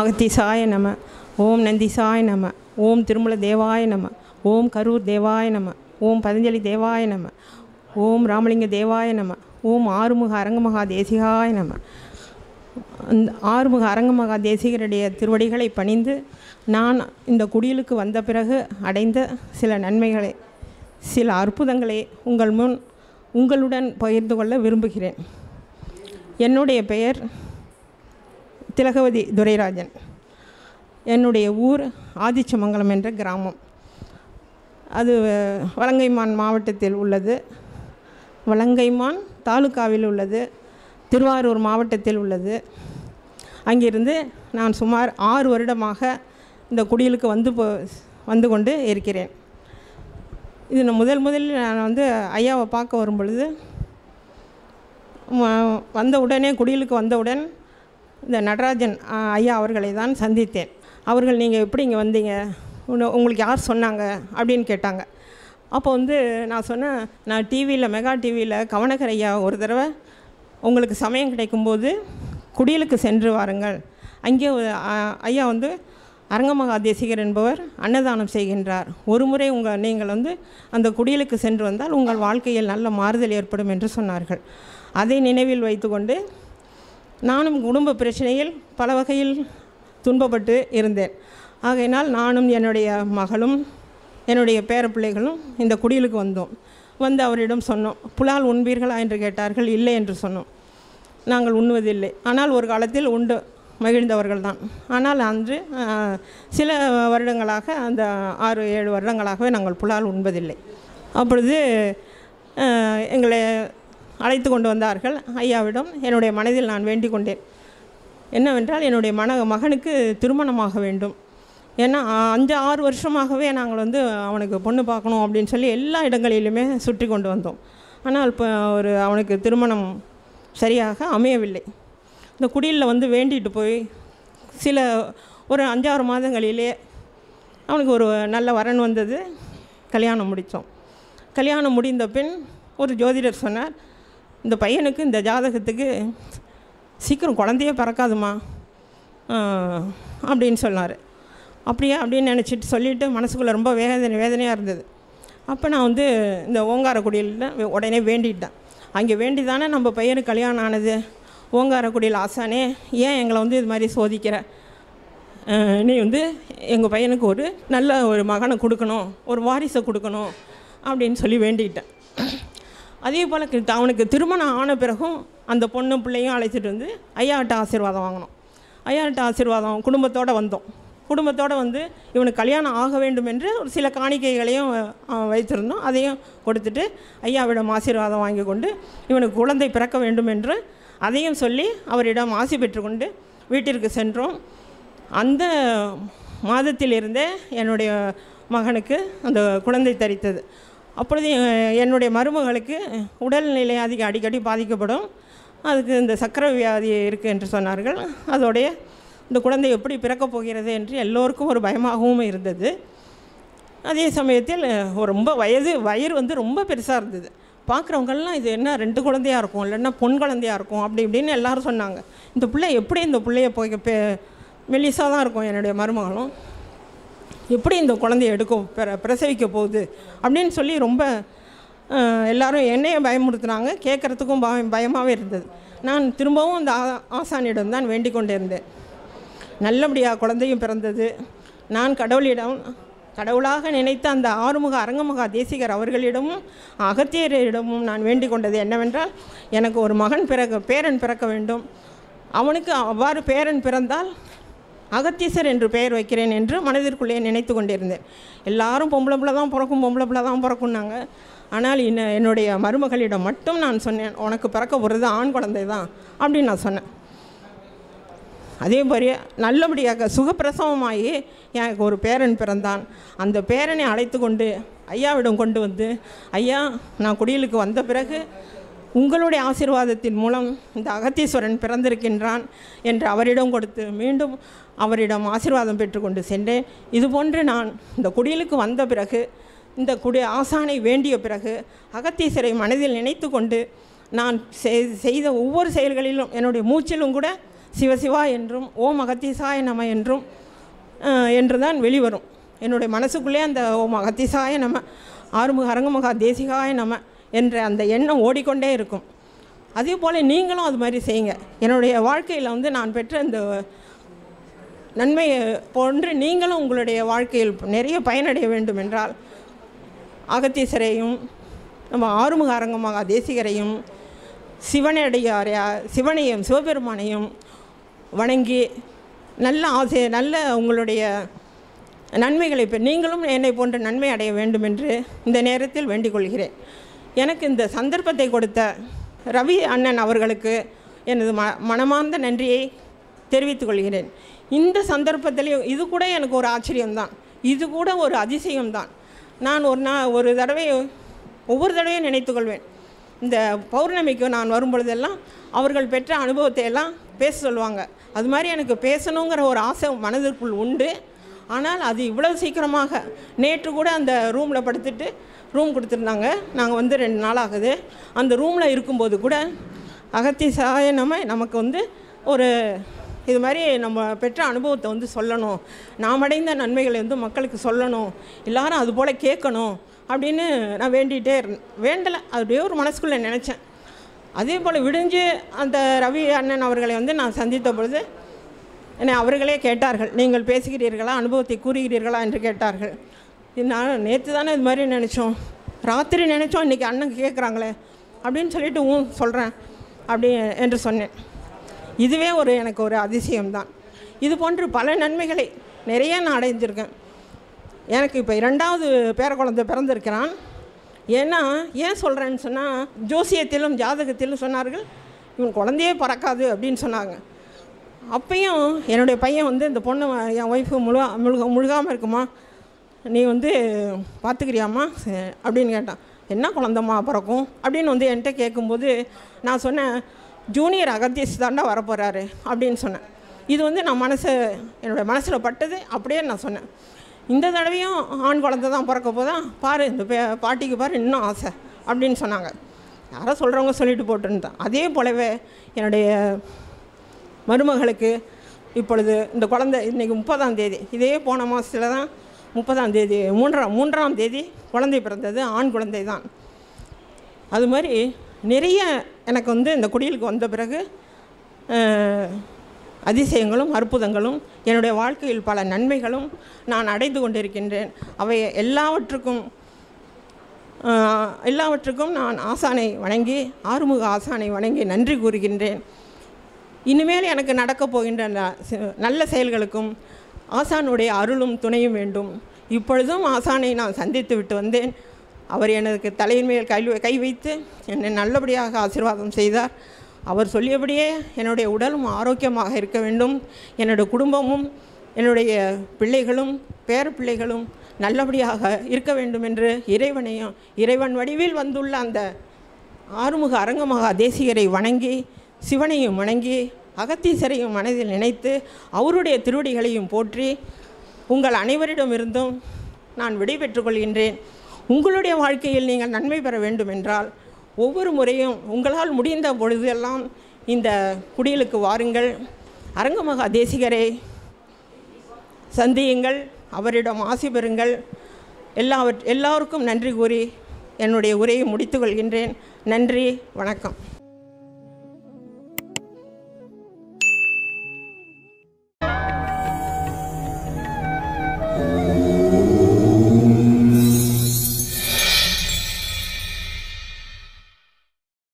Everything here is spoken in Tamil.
அகத்தீசாய நம ஓம் நந்திசாய நம ஓம் திருமல தேவாய நம ஓம் கரூர் தேவாய நம ஓம் பதஞ்சலி தேவாய நம ஓம் ராமலிங்க தேவாய நம ஓம் ஆறுமுக அரங்கமகா தேசிகாய நம அந்த ஆறுமுக அரங்கமகா தேசிகருடைய திருவடிகளை பணிந்து நான் இந்த குடிலுக்கு வந்த பிறகு அடைந்த சில நன்மைகளை சில அற்புதங்களை உங்கள் முன் உங்களுடன் பகிர்ந்து கொள்ள விரும்புகிறேன் என்னுடைய பெயர் திலகவதி துரைராஜன் என்னுடைய ஊர் ஆதிச்சமங்கலம் என்ற கிராமம் அது வலங்கைமான் மாவட்டத்தில் உள்ளது வலங்கைமான் தாலுக்காவில் உள்ளது திருவாரூர் மாவட்டத்தில் உள்ளது அங்கிருந்து நான் சுமார் ஆறு வருடமாக இந்த குடிலுக்கு வந்து போ வந்து கொண்டு இருக்கிறேன் இது நான் முதல் முதலில் நான் வந்து ஐயாவை பார்க்க வரும் பொழுது ம- வந்த உடனே குடிலுக்கு வந்தவுடன் இந்த நடராஜன் ஆ, ஐயா அவர்களை தான் சந்தித்தேன் அவர்கள் நீங்கள் எப்படி இங்கே வந்தீங்க உன்ன- உங்களுக்கு யார் சொன்னாங்க அப்படின்னு கேட்டாங்க அப்போ வந்து நான் சொன்னேன் நான் டிவியில் மெகா டிவியில் கவனகர் ஐயா ஒரு தடவை உங்களுக்கு சமயம் கிடைக்கும்போது குடிலுக்கு சென்று வாருங்கள் அங்கே ஒரு, ஆ, ஐயா வந்து அரங்கமகா தேசிகர் என்பவர் அன்னதானம் செய்கின்றார் ஒரு முறை உங்கள் நீங்கள் வந்து அந்த குடிலுக்கு சென்று வந்தால் உங்கள் வாழ்க்கையில் நல்ல மாறுதல் ஏற்படும் என்று சொன்னார்கள் அதை நினைவில் வைத்துக்கொண்டு நானும் குடும்ப பிரச்சனையில் பல வகையில் துன்பப்பட்டு இருந்தேன் ஆகையினால் நானும் என்னுடைய மகளும் என்னுடைய பேரப்பிள்ளைகளும் இந்த குடிலுக்கு வந்தோம் வந்து அவரிடம் சொன்னோம் புலால் உண்பீர்களா என்று கேட்டார்கள் இல்லை என்று சொன்னோம் நாங்கள் உண்ணுவதில்லை ஆனால் ஒரு காலத்தில் உண்டு மகிழ்ந்தவர்கள் தான் ஆனால் அன்று ஆ, சில வருடங்களாக அந்த ஆறு ஏழு வருடங்களாகவே நாங்கள் புலால் உண்பதில்லை அப்பொழுது ஆ, எங்களை அழைத்து கொண்டு வந்தார்கள் ஐயாவிடம் என்னுடைய மனதில் நான் வேண்டிக் கொண்டேன் என்னவென்றால் என்னுடைய மன மகனுக்கு திருமணமாக வேண்டும் ஏன்னா அ- அஞ்சு ஆறு வருஷமாகவே நாங்கள் வந்து அவனுக்கு பொண்ணு பார்க்கணும் அப்படின்னு சொல்லி எல்லா இடங்களிலுமே சுற்றி கொண்டு வந்தோம் ஆனால் இப்போ ஒரு அவனுக்கு திருமணம் சரியாக அமையவில்லை இந்த குடியில் வந்து வேண்டிட்டு போய் சில ஒரு அஞ்சாறு மாதங்களிலே அவனுக்கு ஒரு நல்ல வரன் வந்தது கல்யாணம் முடித்தோம் கல்யாணம் முடிந்த பின் ஒரு ஜோதிடர் சொன்னார் இந்த பையனுக்கு இந்த ஜாதகத்துக்கு சீக்கிரம் குழந்தையே பிறக்காதுமா ஆஹ், அப்படின்னு சொன்னார் அப்படியா அப்படின்னு நினச்சிட்டு சொல்லிவிட்டு மனசுக்குள்ளே ரொம்ப வேதனை வேதனையாக இருந்தது அப்போ நான் வந்து இந்த ஓங்காரக்குடியில் உடனே வேண்டிட்டேன் அங்கே வேண்டி தானே நம்ம பையனுக்கு கல்யாணம் ஆனது ஓங்காரக்குடியில் ஆசானே ஏன் எங்களை வந்து இது மாதிரி சோதிக்கிற அஹ், நீ வந்து எங்கள் பையனுக்கு ஒரு நல்ல ஒரு மகனை கொடுக்கணும் ஒரு வாரிசை கொடுக்கணும் அப்படின்னு சொல்லி வேண்டிக்கிட்டேன் அதே போல் கு- அவனுக்கு திருமணம் ஆன பிறகும் அந்த பொண்ணு பிள்ளையும் அழைச்சிட்டு வந்து ஐயாட்ட ஆசீர்வாதம் வாங்கினோம் ஐயாட்ட ஆசீர்வாதம் குடும்பத்தோடு வந்தோம் குடும்பத்தோடு வந்து இவனுக்கு கல்யாணம் ஆக வேண்டும் என்று ஒரு சில காணிக்கைகளையும் அஹ், வைத்திருந்தோம் அதையும் கொடுத்துட்டு ஐயாவிடம் ஆசீர்வாதம் வாங்கி கொண்டு இவனுக்கு குழந்தை பிறக்க வேண்டும் என்று அதையும் சொல்லி அவரிடம் ஆசி பெற்றுக்கொண்டு வீட்டிற்கு சென்றோம் அந்த மாதத்திலிருந்தே என்னுடைய மகனுக்கு அந்த குழந்தை தரித்தது அப்பொழுது எ- என்னுடைய மருமகளுக்கு உடல்நிலை அதிக அடிக்கடி பாதிக்கப்படும் அதுக்கு இந்த சக்கரை வியாதி இருக்குது என்று சொன்னார்கள் அதோடைய இந்த குழந்தை எப்படி பிறக்கப் போகிறது என்று எல்லோருக்கும் ஒரு பயமாகவும் இருந்தது அதே சமயத்தில் ஒரு ரொம்ப வயது வயிறு வந்து ரொம்ப பெருசாக இருந்தது பார்க்குறவங்கெல்லாம் இது என்ன ரெண்டு குழந்தையா இருக்கும் இல்லைன்னா பொன் குழந்தையா இருக்கும் அப்படி இப்படின்னு எல்லாரும் சொன்னாங்க இந்த பிள்ளை எப்படி இந்த பிள்ளைய போய் பெ மெல்லிசாக தான் இருக்கும் என்னுடைய மருமகளும் எப்படி இந்த குழந்தைய எடுக்கும் பிர பிரசவிக்க போகுது அப்படின்னு சொல்லி ரொம்ப அஹ், எல்லாரும் என்னைய பயமுறுத்துனாங்க கேட்குறதுக்கும் பய பயமாகவே இருந்தது நான் திரும்பவும் அந்த ஆ- ஆசானியிடம் தான் வேண்டிக் கொண்டிருந்தேன் நல்லபடியாக குழந்தையும் பிறந்தது நான் கடவுளிடம் கடவுளாக நினைத்த அந்த ஆறுமுக அரங்கமுக தேசிகர் அவர்களிடமும் அகத்தியரிடமும் நான் வேண்டிக் கொண்டது என்னவென்றால் எனக்கு ஒரு மகன் பிறக்க பேரன் பிறக்க வேண்டும் அவனுக்கு அவ்வாறு பேரன் பிறந்தால் அகத்தீசர் என்று பெயர் வைக்கிறேன் என்று மனதிற்குள்ளே நினைத்து கொண்டிருந்தேன் எல்லாரும் பொம்பளை பிள்ளை தான் பிறக்கும் பொம்பளை பிள்ளை தான் பிறக்கும்னாங்க ஆனால் இன்ன என்னுடைய மருமகளிடம் மட்டும் நான் சொன்னேன் உனக்கு பிறக்க போகிறது ஆண் குழந்தை தான் அப்படின்னு நான் சொன்னேன் அதே மாதிரி நல்லபடியாக சுகப்பிரசவமாகி எனக்கு ஒரு பேரன் பிறந்தான் அந்த பேரனை அழைத்து கொண்டு ஐயாவிடம் கொண்டு வந்து ஐயா நான் குடிலுக்கு வந்த பிறகு உங்களுடைய ஆசீர்வாதத்தின் மூலம் இந்த அகத்தீஸ்வரன் பிறந்திருக்கின்றான் என்று அவரிடம் கொடுத்து மீண்டும் அவரிடம் ஆசீர்வாதம் பெற்றுக்கொண்டு சென்றேன் இதுபோன்று நான் இந்த குடிலுக்கு வந்த பிறகு இந்த குடி ஆசானை வேண்டிய பிறகு அகத்தீஸ்வரை மனதில் நினைத்து கொண்டு நான் செய்- செய்த ஒவ்வொரு செயல்களிலும் என்னுடைய மூச்சிலும் கூட சிவசிவா என்றும் ஓம் அகத்தீசாய நம என்றும் அஹ், என்று தான் வெளிவரும் என்னுடைய மனசுக்குள்ளே அந்த ஓம் அகத்தீசாய நம ஆறுமுக அரங்கமகா தேசிகாய நம என்ற அந்த எண்ணம் ஓடிக்கொண்டே இருக்கும் அதே போல் நீங்களும் அது மாதிரி செய்யுங்க என்னுடைய வாழ்க்கையில் வந்து நான் பெற்ற இந்த நன்மையை போன்று நீங்களும் உங்களுடைய வாழ்க்கையில் நிறைய பயனடைய வேண்டும் என்றால் அகத்தீசரையும் நம்ம ஆறுமுக அரங்கமாக தேசிகரையும் சிவனடியாரையா சிவனையும் சிவபெருமானையும் வணங்கி நல்ல ஆசை நல்ல உங்களுடைய நன்மைகளை பெ நீங்களும் என்னை போன்ற நன்மை அடைய வேண்டும் என்று இந்த நேரத்தில் வேண்டிக் கொள்கிறேன் எனக்கு இந்த சந்தர்ப்பத்தை கொடுத்த ரவி அண்ணன் அவர்களுக்கு எனது ம மனமார்ந்த நன்றியை தெரிவித்துக் கொள்கிறேன் இந்த சந்தர்ப்பத்திலையும் இது கூட எனக்கு ஒரு ஆச்சரியம்தான் இது கூட ஒரு அதிசயம்தான் நான் ஒரு நா ஒரு தடவை ஒவ்வொரு தடவையும் நினைத்துக்கொள்வேன் இந்த பௌர்ணமிக்கு நான் வரும்பொழுதெல்லாம் அவர்கள் பெற்ற அனுபவத்தை எல்லாம் பேச சொல்லுவாங்க அது மாதிரி எனக்கு பேசணுங்கிற ஒரு ஆசை மனதிற்குள் உண்டு ஆனால் அது இவ்வளவு சீக்கிரமாக நேற்று கூட அந்த ரூமில் படுத்துட்டு ரூம் கொடுத்துருந்தாங்க நாங்கள் வந்து ரெண்டு நாள் ஆகுது அந்த ரூமில் இருக்கும்போது கூட அகத்தி சாயனமே நமக்கு வந்து ஒரு இது மாதிரி நம்ம பெற்ற அனுபவத்தை வந்து சொல்லணும் நாம் அடைந்த நன்மைகளை வந்து மக்களுக்கு சொல்லணும் எல்லாரும் அது போல் கேட்கணும் அப்படின்னு நான் வேண்டிகிட்டே இருந்தேன் வேண்டலை அப்படியே ஒரு மனசுக்குள்ளே நினச்சேன் அதே போல் விடிஞ்சு அந்த ரவி அண்ணன் அவர்களை வந்து நான் சந்தித்த பொழுது என்னை அவர்களே கேட்டார்கள் நீங்கள் பேசுகிறீர்களா அனுபவத்தை கூறுகிறீர்களா என்று கேட்டார்கள் இது நான் நேற்று தானே இது மாதிரி நினச்சோம் ராத்திரி நினச்சோம் இன்றைக்கி அண்ணன் கேட்குறாங்களே அப்படின்னு சொல்லிட்டு ஊ சொல்கிறேன் அப்படி என்று சொன்னேன் இதுவே ஒரு எனக்கு ஒரு அதிசயம்தான் இது போன்று பல நன்மைகளை நிறைய நான் அடைஞ்சிருக்கேன் எனக்கு இப்போ இரண்டாவது பேர குழந்தை பிறந்திருக்கிறான் ஏன்னா ஏன் சொல்கிறேன்னு சொன்னால் ஜோசியத்திலும் ஜாதகத்திலும் சொன்னார்கள் இவன் குழந்தையே பறக்காது அப்படின்னு சொன்னாங்க அப்பையும் என்னுடைய பையன் வந்து இந்த பொண்ணு என் ஒய்ஃபு முழுகா முழுக முழுகாமல் இருக்குமா நீ வந்து பார்த்துக்கிறியாம்மா சரி, அப்படின்னு கேட்டான் என்ன குழந்தம்மா பிறக்கும் அப்படின்னு வந்து என்கிட்ட கேட்கும்போது நான் சொன்னேன் ஜூனியர் அகத்தியஸ் தாண்டா வரப்போகிறாரு அப்படின்னு சொன்னேன் இது வந்து நான் மனசு என்னோடய மனசில் பட்டது அப்படியே நான் சொன்னேன் இந்த தடவையும் ஆண் குழந்தை தான் பிறக்க போதான் பாரு இந்த பே பாட்டிக்கு பாரு இன்னும் ஆசை அப்படின்னு சொன்னாங்க யாரோ சொல்கிறவங்க சொல்லிட்டு போட்டுருந்தான் அதே போலவே என்னுடைய மருமகளுக்கு இப்பொழுது இந்த குழந்தை இன்றைக்கி முப்பதாம் தேதி இதே போன மாதத்தில் தான் முப்பதாம் தேதி மூன்றாம் மூன்றாம் தேதி குழந்தை பிறந்தது ஆண் குழந்தை தான் அது மாதிரி நிறைய எனக்கு வந்து இந்த குடிலுக்கு வந்த பிறகு அஹ், அதிசயங்களும் அற்புதங்களும் என்னுடைய வாழ்க்கையில் பல நன்மைகளும் நான் அடைந்து கொண்டிருக்கின்றேன் அவை எல்லாவற்றுக்கும் ஆஹ், எல்லாவற்றுக்கும் நான் ஆசானை வணங்கி ஆறுமுக ஆசானை வணங்கி நன்றி கூறுகின்றேன் இனிமேல் எனக்கு நடக்கப் போகின்ற ந- செ- நல்ல செயல்களுக்கும் ஆசானுடைய அருளும் துணையும் வேண்டும் இப்பொழுதும் ஆசானை நான் சந்தித்து விட்டு வந்தேன் அவர் எனக்கு தலையின் மேல் கை கை வைத்து என்னை நல்லபடியாக ஆசீர்வாதம் செய்தார் அவர் சொல்லியபடியே என்னுடைய உடலும் ஆரோக்கியமாக இருக்க வேண்டும் என்னுடைய குடும்பமும் என்னுடைய பிள்ளைகளும் பேர பிள்ளைகளும் நல்லபடியாக இருக்க வேண்டும் என்று இறைவனையும் இறைவன் வடிவில் வந்துள்ள அந்த ஆறுமுக அரங்கமகா தேசிகரை வணங்கி சிவனையும் வணங்கி அகத்தீசரையும் மனதில் நினைத்து அவருடைய திருவடிகளையும் போற்றி உங்கள் அனைவரிடமிருந்தும் நான் விடை பெற்றுக் கொள்கின்றேன் உங்களுடைய வாழ்க்கையில் நீங்கள் நன்மை பெற வேண்டும் என்றால் ஒவ்வொரு முறையும் உங்களால் முடிந்த பொழுதெல்லாம் இந்த குடிலுக்கு வாருங்கள் அரங்கமகா தேசிகரை சந்தியுங்கள் அவரிடம் ஆசி பெறுங்கள் எல்லாவற் எல்லாருக்கும் நன்றி கூறி என்னுடைய உரையை முடித்துக் கொள்கின்றேன் நன்றி வணக்கம்